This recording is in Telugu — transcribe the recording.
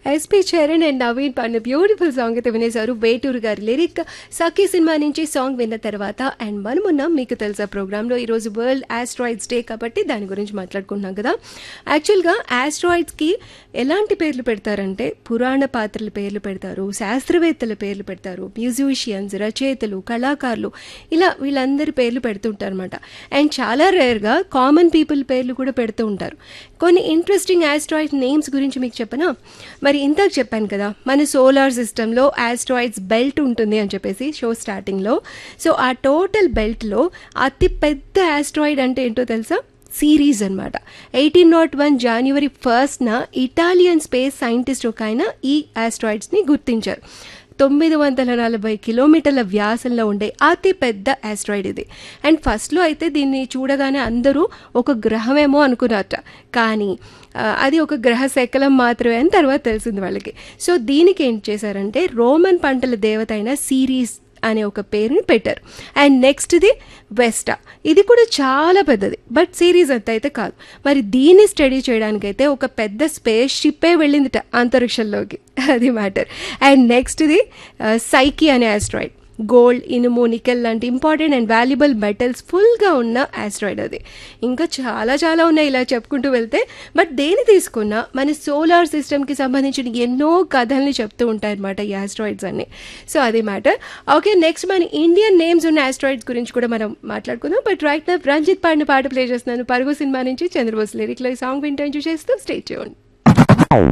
ఎస్పి చరణ్ అండ్ నవీన్ పాడిన బ్యూటిఫుల్ సాంగ్ అయితే వినేశారు వేటూరు గారి లిరిక్ సఖీ సినిమా నుంచి సాంగ్ విన్న తర్వాత అండ్ మనమున్నాం మీకు తెలుసా ప్రోగ్రాంలో ఈరోజు వరల్డ్ ఆస్ట్రాయిడ్స్ డే కాబట్టి దాని గురించి మాట్లాడుకుంటున్నాం కదా యాక్చువల్గా ఆస్ట్రాయిడ్స్కి ఎలాంటి పేర్లు పెడతారంటే పురాణ పాత్రల పేర్లు పెడతారు శాస్త్రవేత్తల పేర్లు పెడతారు మ్యూజిషియన్స్ రచయితలు కళాకారులు ఇలా వీళ్ళందరి పేర్లు పెడుతుంటారు అనమాట అండ్ చాలా రేర్గా కామన్ పీపుల్ పేర్లు కూడా పెడుతూ ఉంటారు కొన్ని ఇంట్రెస్టింగ్ ఆస్ట్రాయిడ్ నేమ్స్ గురించి మీకు చెప్పనా మరి ఇంతకు చెప్పాను కదా మన సోలార్ సిస్టంలో ఆస్ట్రాయిడ్స్ బెల్ట్ ఉంటుంది అని చెప్పేసి షో స్టార్టింగ్లో సో ఆ టోటల్ బెల్ట్లో అతి పెద్ద ఆస్ట్రాయిడ్ అంటే ఏంటో తెలుసా సిరీస్ అనమాట ఎయిటీన్ నాట్ వన్ జనవరి ఫస్ట్న ఇటాలియన్ స్పేస్ సైంటిస్ట్ ఒక ఆయన ఈ ఆస్ట్రాయిడ్స్ని గుర్తించారు తొమ్మిది వందల నలభై కిలోమీటర్ల వ్యాసంలో ఉండే అతి పెద్ద ఆస్ట్రాయిడ్ ఇది అండ్ ఫస్ట్లో అయితే దీన్ని చూడగానే అందరూ ఒక గ్రహమేమో అనుకున్నారట కానీ ఆ, అది ఒక గ్రహ శకలం మాత్రమే అని తర్వాత తెలిసింది వాళ్ళకి సో దీనికి ఏం చేశారంటే రోమన్ పంటల దేవత అయిన సిరీస్ అనే ఒక పేరుని పెట్టారు అండ్ నెక్స్ట్ది వెస్టా ఇది కూడా చాలా పెద్దది బట్ సిరీస్ అంత అయితే కాదు మరి దీన్ని స్టడీ చేయడానికైతే ఒక పెద్ద స్పేస్ షిప్పే వెళ్ళిందిట అంతరిక్షంలోకి అది మ్యాటర్ అండ్ నెక్స్ట్ది సైకి అనే ఆస్ట్రాయిడ్ గోల్డ్ ఇనుము నికెల్ లాంటి ఇంపార్టెంట్ అండ్ వాల్యుబుల్ మెటల్స్ ఫుల్గా ఉన్న ఆస్ట్రాయిడ్ అది ఇంకా చాలా చాలా ఉన్నాయి ఇలా చెప్పుకుంటూ వెళ్తే బట్ దేని తీసుకున్నా మన సోలార్ సిస్టమ్కి సంబంధించిన ఎన్నో కథల్ని చెప్తూ ఉంటాయి అనమాట ఈ ఆస్ట్రాయిడ్స్ అన్ని సో అది మ్యాటర్ ఓకే నెక్స్ట్ మన ఇండియన్ నేమ్స్ ఉన్న ఆస్ట్రాయిడ్స్ గురించి కూడా మనం మాట్లాడుకుందాం బట్ రైట్ నా రంజిత్ పాడిన పాట ప్లే చేస్తున్నాను పరుగు సినిమా నుంచి చంద్రబోస్ లిరిక్లో ఈ సాంగ్ వింటూ ఎంజాయ్ చేస్తూ స్టే చేయండి